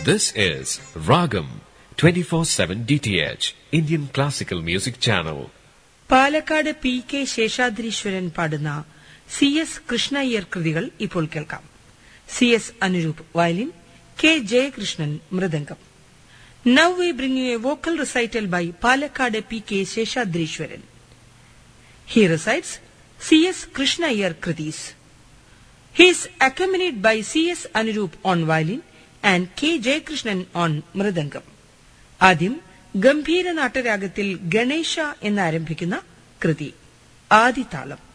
This is Ragam 24/7 DTH Indian Classical Music Channel. Palakkad P K Seshadreeswaran പാടുന്ന C S Krishnaiyer കൃതികൾ ഇപ്പോൾ കേൾക്കാം C S Anuroop violin K Jayakrishnan mridangam now we bring you a vocal recital by Palakkad P K Seshadreeswaran he recites C S Krishnaiyer kritis He is accompanied by C.S. Anurup on violin and K. Jayakrishnan on mridangam ആദ്യം ഗംഭീര നാട്ടരാഗത്തിൽ ഗണേശ എന്നാരംഭിക്കുന്ന കൃതി ആദിതാളം